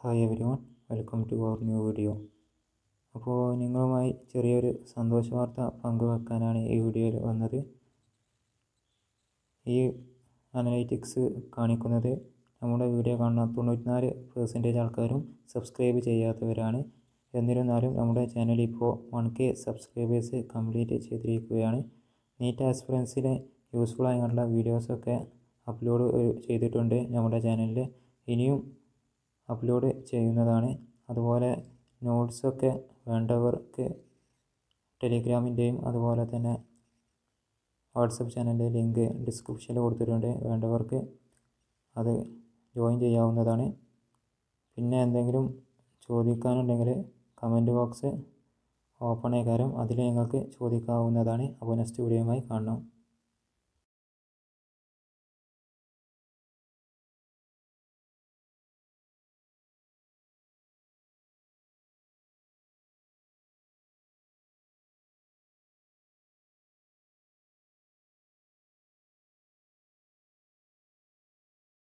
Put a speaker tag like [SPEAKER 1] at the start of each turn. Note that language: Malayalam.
[SPEAKER 1] hi everyone welcome to our new video അപ്പോൾ നിങ്ങളുമായി ചെറിയൊരു സന്തോഷ വാർത്ത പങ്കുവെക്കാനാണ് ഈ വീഡിയോയിൽ വന്നത് ഈ അനലൈറ്റിക്സ് കാണിക്കുന്നത് നമ്മുടെ വീഡിയോ കാണുന്ന തൊണ്ണൂറ്റിനാല് പെർസെൻറ്റേജ് ആൾക്കാരും സബ്സ്ക്രൈബ് ചെയ്യാത്തവരാണ് എന്നിരുന്നാലും നമ്മുടെ ചാനൽ ഇപ്പോൾ വൺ കെ സബ്സ്ക്രൈബേഴ്സ് കംപ്ലീറ്റ് ചെയ്തിരിക്കുകയാണ് നീറ്റ് ആസ്പിറൻസിലെ യൂസ്ഫുൾ ആയിട്ടുള്ള വീഡിയോസൊക്കെ അപ്ലോഡ് ചെയ്തിട്ടുണ്ട് നമ്മുടെ ചാനലിൽ ഇനിയും അപ്ലോഡ് ചെയ്യുന്നതാണ് അതുപോലെ നോട്ട്സൊക്കെ വേണ്ടവർക്ക് ടെലിഗ്രാമിൻ്റെയും അതുപോലെ തന്നെ വാട്സപ്പ് ചാനലിൻ്റെ ലിങ്ക് ഡിസ്ക്രിപ്ഷനിൽ കൊടുത്തിട്ടുണ്ട് വേണ്ടവർക്ക് അത് ജോയിൻ ചെയ്യാവുന്നതാണ് പിന്നെ എന്തെങ്കിലും ചോദിക്കാനുണ്ടെങ്കിൽ കമൻറ്റ് ബോക്സ് ഓപ്പൺ ആയിക്കാരം അതിൽ നിങ്ങൾക്ക് ചോദിക്കാവുന്നതാണ് അപ്പോൾ നെക്സ്റ്റ് വീഡിയോയുമായി കാണണം